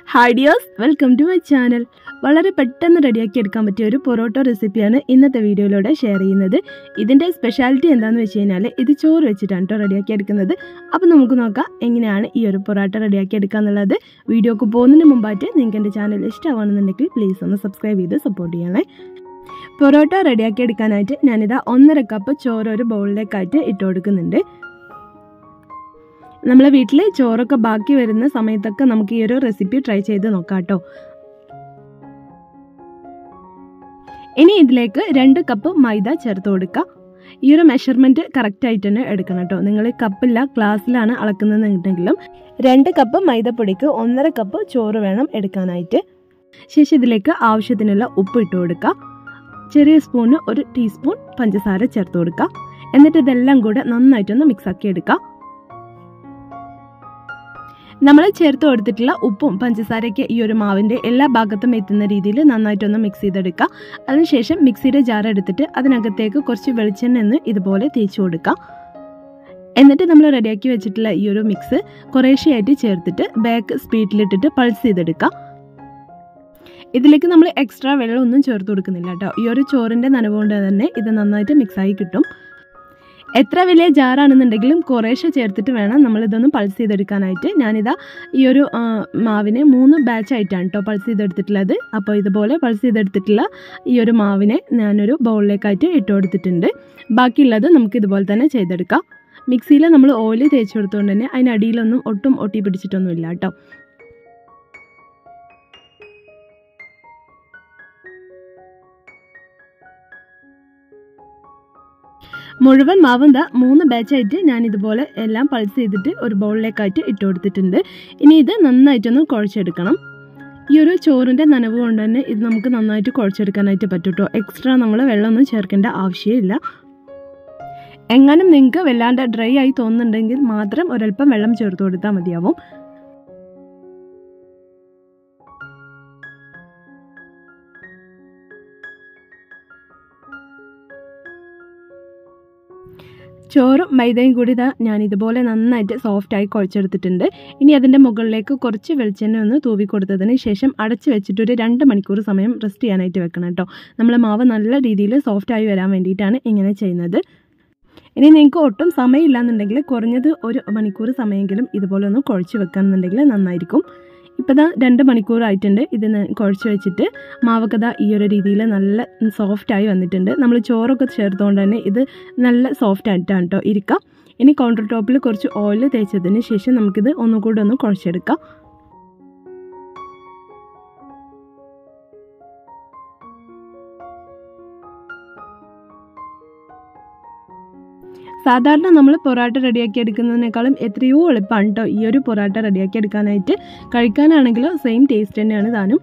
hi dears welcome to my channel വളരെ പെട്ടെന്ന് റെഡിയാക്കി എടുക്കാൻ പറ്റിയ ഒരു പൊറോട്ട റെസിപ്പിയാണ് ഇന്നത്തെ വീഡിയോയിലൂടെ ഷെയർ ചെയ്യുന്നത് ഇതിൻ്റെ സ്പെഷ്യാലിറ്റി എന്താണെന്ന് വെച്ച് കഴിഞ്ഞാൽ ഇത് ചോറ് വെച്ചിട്ടാണ് കേട്ടോ റെഡിയാക്കി എടുക്കുന്നത് അപ്പോൾ നമുക്ക് നോക്കാം എങ്ങനെയാണ് ഈ ഒരു പൊറോട്ട റെഡിയാക്കി എടുക്കുക എന്നുള്ളത് വീഡിയോക്ക് പോകുന്നതിന് മുമ്പായിട്ട് നിങ്ങൾക്ക് എൻ്റെ ചാനൽ ഇഷ്ടമാണെന്നുണ്ടെങ്കിൽ പ്ലീസ് ഒന്ന് സബ്സ്ക്രൈബ് ചെയ്ത് സപ്പോർട്ട് ചെയ്യണേ പൊറോട്ട റെഡിയാക്കി എടുക്കാനായിട്ട് ഞാനിതാ ഒന്നര കപ്പ് ചോറ് ഒരു ബൗളിലേക്കായിട്ട് ഇട്ട് കൊടുക്കുന്നുണ്ട് നമ്മളെ വീട്ടിൽ ചോറൊക്കെ ബാക്കി വരുന്ന സമയത്തൊക്കെ നമുക്ക് ഈ ഒരു റെസിപ്പി ട്രൈ ചെയ്ത് നോക്കാം കേട്ടോ ഇനി ഇതിലേക്ക് രണ്ട് കപ്പ് മൈദ ചേർത്ത് കൊടുക്കുക ഈ ഒരു മെഷർമെൻറ്റ് കറക്റ്റായിട്ട് തന്നെ എടുക്കണം കേട്ടോ നിങ്ങൾ കപ്പില്ല ഗ്ലാസ്സിലാണ് അളക്കുന്നതെന്നുണ്ടെങ്കിലും രണ്ട് കപ്പ് മൈദപ്പൊടിക്ക് ഒന്നര കപ്പ് ചോറ് വേണം എടുക്കാനായിട്ട് ശേഷം ഇതിലേക്ക് ആവശ്യത്തിനുള്ള ഉപ്പ് ഇട്ട് കൊടുക്കുക ചെറിയ സ്പൂണ് ഒരു ടീസ്പൂൺ പഞ്ചസാര ചേർത്ത് കൊടുക്കുക എന്നിട്ട് ഇതെല്ലാം കൂടെ നന്നായിട്ടൊന്ന് മിക്സ് ആക്കി എടുക്കുക നമ്മൾ ചേർത്ത് കൊടുത്തിട്ടുള്ള ഉപ്പും പഞ്ചസാരയ്ക്ക് ഈ ഒരു മാവിൻ്റെ എല്ലാ ഭാഗത്തും എത്തുന്ന രീതിയിൽ നന്നായിട്ടൊന്ന് മിക്സ് ചെയ്തെടുക്കുക അതിനുശേഷം മിക്സിയുടെ ജാർ എടുത്തിട്ട് അതിനകത്തേക്ക് കുറച്ച് വെളിച്ചെണ്ണ എന്ന് ഇതുപോലെ തേച്ച് കൊടുക്കുക എന്നിട്ട് നമ്മൾ റെഡിയാക്കി വെച്ചിട്ടുള്ള ഈ ഒരു മിക്സ് കുറേശ്ശെയായിട്ട് ചേർത്തിട്ട് ബാക്ക് സ്പീഡിലിട്ടിട്ട് പൾസ് ചെയ്തെടുക്കുക ഇതിലേക്ക് നമ്മൾ എക്സ്ട്രാ വെള്ളം ഒന്നും ചേർത്ത് കൊടുക്കുന്നില്ല കേട്ടോ ഈ ഒരു ചോറിൻ്റെ നനവ് കൊണ്ട് തന്നെ ഇത് നന്നായിട്ട് മിക്സായി കിട്ടും എത്ര വലിയ ജാറാണെന്നുണ്ടെങ്കിലും കുറേശ്ശെ ചേർത്തിട്ട് വേണം നമ്മളിതൊന്ന് പൾസ് ചെയ്തെടുക്കാനായിട്ട് ഞാനിതാ ഈ ഒരു മാവിനെ മൂന്ന് ബാച്ചായിട്ടാണ് കേട്ടോ പൾസ് ചെയ്തെടുത്തിട്ടുള്ളത് അപ്പോൾ ഇതുപോലെ പൾസ് ചെയ്തെടുത്തിട്ടുള്ള ഈ ഒരു മാവിനെ ഞാനൊരു ബൗളിലേക്കായിട്ട് ഇട്ട് കൊടുത്തിട്ടുണ്ട് ബാക്കിയുള്ളത് നമുക്ക് ഇതുപോലെ തന്നെ ചെയ്തെടുക്കാം മിക്സിയിൽ നമ്മൾ ഓയിൽ തേച്ച് കൊടുത്തുകൊണ്ട് തന്നെ അതിനടിയിലൊന്നും ഒട്ടും ഒട്ടി പിടിച്ചിട്ടൊന്നുമില്ല കേട്ടോ മുഴുവൻ മാവും ദാ മൂന്ന് ബാച്ചായിട്ട് ഞാൻ ഇതുപോലെ എല്ലാം പൾസ് ചെയ്തിട്ട് ഒരു ബൗളിലേക്കായിട്ട് ഇട്ട് കൊടുത്തിട്ടുണ്ട് ഇനി ഇത് നന്നായിട്ടൊന്ന് കുഴച്ചെടുക്കണം ഈ ഒരു ചോറിൻ്റെ നനവ് കൊണ്ട് തന്നെ ഇത് നമുക്ക് നന്നായിട്ട് കുഴച്ചെടുക്കാനായിട്ട് പറ്റും കേട്ടോ എക്സ്ട്രാ നമ്മൾ വെള്ളമൊന്നും ചേർക്കേണ്ട ആവശ്യമില്ല എങ്ങാനും നിങ്ങൾക്ക് വല്ലാണ്ട് ഡ്രൈ ആയി തോന്നുന്നുണ്ടെങ്കിൽ മാത്രം ഒരല്പം വെള്ളം ചേർത്ത് കൊടുത്താൽ മതിയാവും ചോറും മൈദയും കൂടി ഇതാ ഞാൻ ഇതുപോലെ നന്നായിട്ട് സോഫ്റ്റായി കുഴച്ചെടുത്തിട്ടുണ്ട് ഇനി അതിൻ്റെ മുകളിലേക്ക് കുറച്ച് വെളിച്ചെണ്ണ ഒന്ന് തൂവി കൊടുത്തതിന് ശേഷം അടച്ച് വെച്ചിട്ട് ഒരു രണ്ട് മണിക്കൂർ സമയം റെസ്റ്റ് ചെയ്യാനായിട്ട് വെക്കണം കേട്ടോ നമ്മൾ മാവ് നല്ല രീതിയിൽ സോഫ്റ്റായി വരാൻ വേണ്ടിയിട്ടാണ് ഇങ്ങനെ ചെയ്യുന്നത് ഇനി നിങ്ങൾക്ക് ഒട്ടും സമയമില്ല എന്നുണ്ടെങ്കിൽ കുറഞ്ഞത് ഒരു മണിക്കൂർ സമയമെങ്കിലും ഇതുപോലെ ഒന്ന് കുഴച്ച് വെക്കുകയാണെന്നുണ്ടെങ്കിൽ നന്നായിരിക്കും ഇപ്പോൾ ദാ രണ്ട് മണിക്കൂറായിട്ടുണ്ട് ഇത് കുഴച്ച് വെച്ചിട്ട് മാവൊക്കെ ദാ ഈ ഒരു രീതിയിൽ നല്ല സോഫ്റ്റായി വന്നിട്ടുണ്ട് നമ്മൾ ചോറൊക്കെ ചേർത്തുകൊണ്ട് തന്നെ ഇത് നല്ല സോഫ്റ്റ് ആയിട്ടാണ് കേട്ടോ ഇരിക്കുക ഇനി കൗണ്ടർ ടോപ്പിൽ കുറച്ച് ഓയിൽ തേച്ചതിന് ശേഷം നമുക്കിത് ഒന്നുകൂടെ ഒന്ന് കുഴച്ചെടുക്കാം സാധാരണ നമ്മൾ പൊറാട്ട റെഡിയാക്കി എടുക്കുന്നതിനേക്കാളും എത്രയോ എളുപ്പമാണ് കേട്ടോ ഈ ഒരു പൊറാട്ട റെഡിയാക്കി എടുക്കാനായിട്ട് കഴിക്കാനാണെങ്കിലും സെയിം ടേസ്റ്റ് തന്നെയാണ് താനും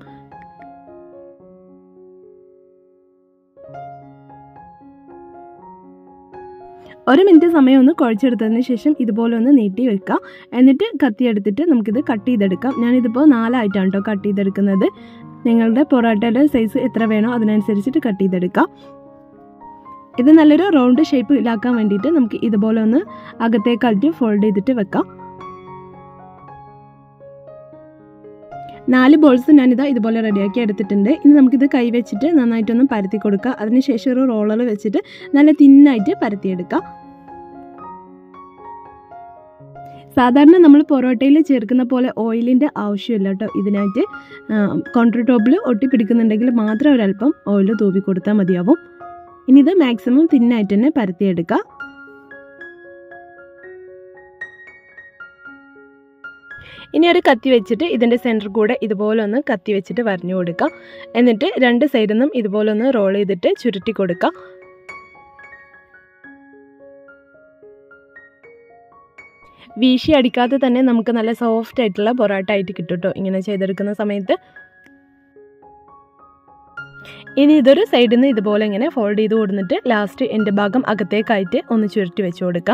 ഒരു മിനിറ്റ് സമയം ഒന്ന് കുഴച്ചെടുത്തതിന് ശേഷം ഇതുപോലെ ഒന്ന് നീട്ടി വെക്കുക എന്നിട്ട് കത്തി എടുത്തിട്ട് നമുക്കിത് കട്ട് ചെയ്തെടുക്കാം ഞാനിതിപ്പോൾ നാലായിട്ടാണ് കേട്ടോ കട്ട് ചെയ്തെടുക്കുന്നത് നിങ്ങളുടെ പൊറാട്ടയുടെ സൈസ് എത്ര വേണോ അതിനനുസരിച്ചിട്ട് കട്ട് ചെയ്തെടുക്കാം ഇത് നല്ലൊരു റൗണ്ട് ഷേപ്പ് ഇലാക്കാൻ വേണ്ടിയിട്ട് നമുക്ക് ഇതുപോലെ ഒന്ന് അകത്തേക്കായിട്ട് ഫോൾഡ് ചെയ്തിട്ട് വെക്കാം നാല് ബോൾസ് ഞാനിതാ ഇതുപോലെ റെഡിയാക്കി എടുത്തിട്ടുണ്ട് ഇനി നമുക്കിത് കൈ വെച്ചിട്ട് നന്നായിട്ടൊന്ന് പരത്തി കൊടുക്കുക അതിനുശേഷം ഒരു റോളർ വെച്ചിട്ട് നല്ല തിന്നായിട്ട് പരത്തിയെടുക്കാം സാധാരണ നമ്മൾ പൊറോട്ടയിൽ ചേർക്കുന്ന പോലെ ഓയിലിൻ്റെ ആവശ്യമില്ല കേട്ടോ ഇതിനായിട്ട് കൗണ്ടർ ടോപ്പിൽ ഒട്ടിപ്പിടിക്കുന്നുണ്ടെങ്കിൽ മാത്രം ഒരല്പം ഓയിൽ തൂവി കൊടുത്താൽ മതിയാവും ഇനി ഇത് മാക്സിമം തിന്നായിട്ട് തന്നെ പരത്തിയെടുക്കുക ഇനി ഒരു കത്തി വെച്ചിട്ട് ഇതിൻ്റെ സെൻറ്റർ കൂടെ ഇതുപോലെ ഒന്ന് കത്തി വെച്ചിട്ട് വരഞ്ഞു കൊടുക്കുക എന്നിട്ട് രണ്ട് സൈഡിൽ നിന്നും ഇതുപോലെ ഒന്ന് റോൾ ചെയ്തിട്ട് ചുരുട്ടി കൊടുക്കുക വീശി അടിക്കാതെ തന്നെ നമുക്ക് നല്ല സോഫ്റ്റ് ആയിട്ടുള്ള പൊറോട്ട ആയിട്ട് കിട്ടും കേട്ടോ ഇങ്ങനെ ചെയ്തെടുക്കുന്ന സമയത്ത് ഇനി ഇതൊരു സൈഡിൽ നിന്ന് ഇതുപോലെ ഇങ്ങനെ ഫോൾഡ് ചെയ്ത് കൊടുത്തിട്ട് ലാസ്റ്റ് എൻ്റെ ഭാഗം അകത്തേക്കായിട്ട് ഒന്ന് ചുരുട്ടി വെച്ച് കൊടുക്കാം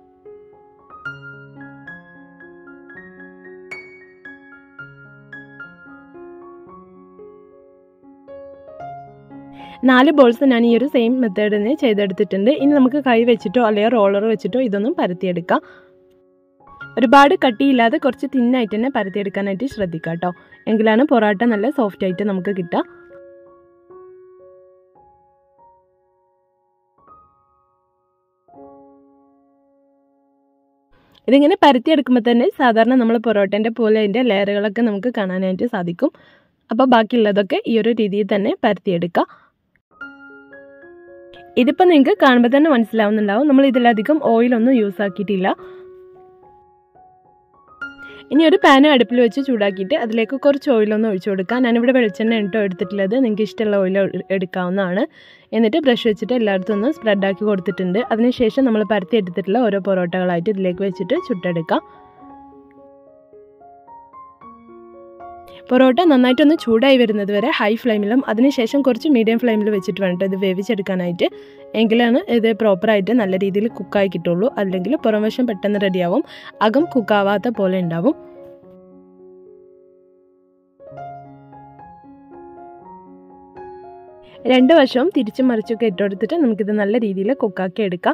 നാല് ബോൾസ് ഞാൻ ഈ ഒരു സെയിം മെത്തേഡിന് ചെയ്തെടുത്തിട്ടുണ്ട് ഇനി നമുക്ക് കൈ വെച്ചിട്ടോ അല്ലെങ്കിൽ റോളർ വെച്ചിട്ടോ ഇതൊന്നും പരത്തിയെടുക്കാം ഒരുപാട് കട്ടിയില്ലാതെ കുറച്ച് തിന്നായിട്ട് തന്നെ പരത്തിയെടുക്കാനായിട്ട് ശ്രദ്ധിക്കുക കേട്ടോ എങ്കിലാണ് പൊറോട്ട നല്ല സോഫ്റ്റ് ആയിട്ട് നമുക്ക് കിട്ടുക ഇതിങ്ങനെ പരത്തിയെടുക്കുമ്പോൾ തന്നെ സാധാരണ നമ്മൾ പൊറോട്ടേൻ്റെ പോലെ അതിൻ്റെ ലെയറുകളൊക്കെ നമുക്ക് കാണാനായിട്ട് സാധിക്കും അപ്പോൾ ബാക്കിയുള്ളതൊക്കെ ഈ ഒരു രീതിയിൽ തന്നെ പരത്തിയെടുക്കുക ഇതിപ്പോൾ നിങ്ങൾക്ക് കാണുമ്പോൾ തന്നെ മനസ്സിലാവുന്നുണ്ടാവും നമ്മൾ ഇതിലധികം ഓയിലൊന്നും യൂസ് ആക്കിയിട്ടില്ല ഇനി ഒരു പാൻ അടുപ്പിൽ വെച്ച് ചൂടാക്കിയിട്ട് അതിലേക്ക് കുറച്ച് ഓയിലൊന്ന് ഒഴിച്ചു കൊടുക്കുക ഞാനിവിടെ വെളിച്ചെണ്ണ കേട്ടോ എടുത്തിട്ടുള്ളത് നിങ്ങൾക്ക് ഇഷ്ടമുള്ള ഓയിൽ എടുക്കാവുന്നതാണ് എന്നിട്ട് ബ്രഷ് വെച്ചിട്ട് എല്ലായിടത്തും ഒന്ന് സ്പ്രെഡാക്കി കൊടുത്തിട്ടുണ്ട് അതിനുശേഷം നമ്മൾ പരത്തി എടുത്തിട്ടുള്ള ഓരോ പൊറോട്ടകളായിട്ട് ഇതിലേക്ക് വെച്ചിട്ട് ചുട്ടെടുക്കാം പൊറോട്ട നന്നായിട്ടൊന്ന് ചൂടായി വരുന്നത് വരെ ഹൈ ഫ്ലെയിമിലും അതിനുശേഷം കുറച്ച് മീഡിയം ഫ്ലെയിമിൽ വെച്ചിട്ട് വേണം ഇത് വേവിച്ചെടുക്കാനായിട്ട് എങ്കിലാണ് ഇത് പ്രോപ്പറായിട്ട് നല്ല രീതിയിൽ കുക്കായി കിട്ടുള്ളൂ അല്ലെങ്കിൽ പുറംവശം പെട്ടെന്ന് റെഡിയാവും അകം കുക്കാവാത്ത പോലെ ഉണ്ടാവും രണ്ട് വശവും തിരിച്ചും മറിച്ചൊക്കെ ഇട്ടെടുത്തിട്ട് നമുക്കിത് നല്ല രീതിയിൽ കുക്കാക്കി എടുക്കാം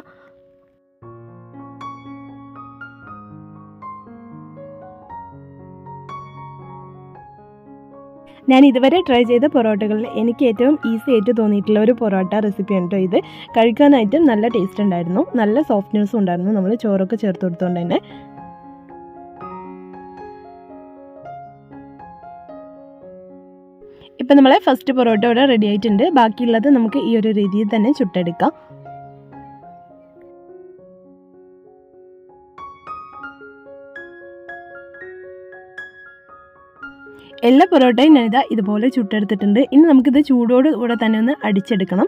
ഞാൻ ഇതുവരെ ട്രൈ ചെയ്ത പൊറോട്ടകളിൽ എനിക്ക് ഏറ്റവും ഈസി ആയിട്ട് തോന്നിയിട്ടുള്ള ഒരു പൊറോട്ട റെസിപ്പിയാണ് കേട്ടോ ഇത് കഴിക്കാനായിട്ടും നല്ല ടേസ്റ്റ് ഉണ്ടായിരുന്നു നല്ല സോഫ്റ്റ്നെസ്സും ഉണ്ടായിരുന്നു നമ്മൾ ചോറൊക്കെ ചേർത്ത് കൊടുത്തുകൊണ്ട് തന്നെ ഇപ്പം നമ്മളെ ഫസ്റ്റ് പൊറോട്ട ഇവിടെ റെഡി ആയിട്ടുണ്ട് ബാക്കിയുള്ളത് നമുക്ക് ഈ ഒരു രീതിയിൽ തന്നെ ചുട്ടെടുക്കാം എല്ലാ പൊറോട്ടയും ഞാനിതാ ഇതുപോലെ ചുട്ടെടുത്തിട്ടുണ്ട് ഇനി നമുക്കിത് ചൂടോട് കൂടെ തന്നെ ഒന്ന് അടിച്ചെടുക്കണം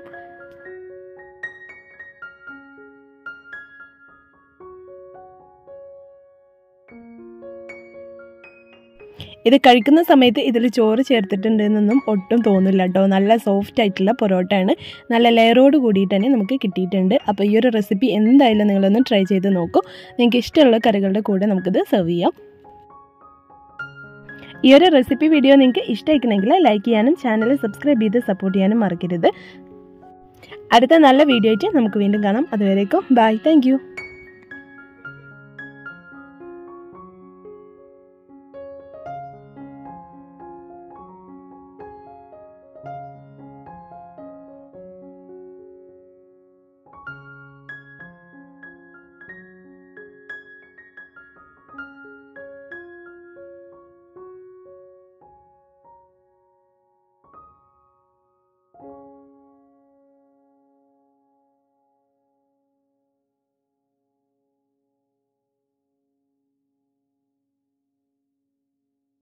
ഇത് കഴിക്കുന്ന സമയത്ത് ഇതിൽ ചോറ് ചേർത്തിട്ടുണ്ടെന്നൊന്നും ഒട്ടും തോന്നില്ല കേട്ടോ നല്ല സോഫ്റ്റ് ആയിട്ടുള്ള പൊറോട്ടയാണ് നല്ല ലെയറോട് കൂടിയിട്ട് തന്നെ നമുക്ക് കിട്ടിയിട്ടുണ്ട് അപ്പോൾ ഈ ഒരു റെസിപ്പി എന്തായാലും നിങ്ങളൊന്ന് ട്രൈ ചെയ്ത് നോക്കൂ നിങ്ങൾക്ക് ഇഷ്ടമുള്ള കറികളുടെ കൂടെ നമുക്കിത് സെർവ് ചെയ്യാം ഈ ഒരു റെസിപ്പി വീഡിയോ നിങ്ങൾക്ക് ഇഷ്ടമായിക്കണമെങ്കിൽ ലൈക്ക് ചെയ്യാനും ചാനൽ സബ്സ്ക്രൈബ് ചെയ്ത് സപ്പോർട്ട് ചെയ്യാനും മറക്കരുത് അടുത്ത നല്ല വീഡിയോ ആയിട്ട് നമുക്ക് വീണ്ടും കാണാം അതുവരേക്കും ബൈ താങ്ക്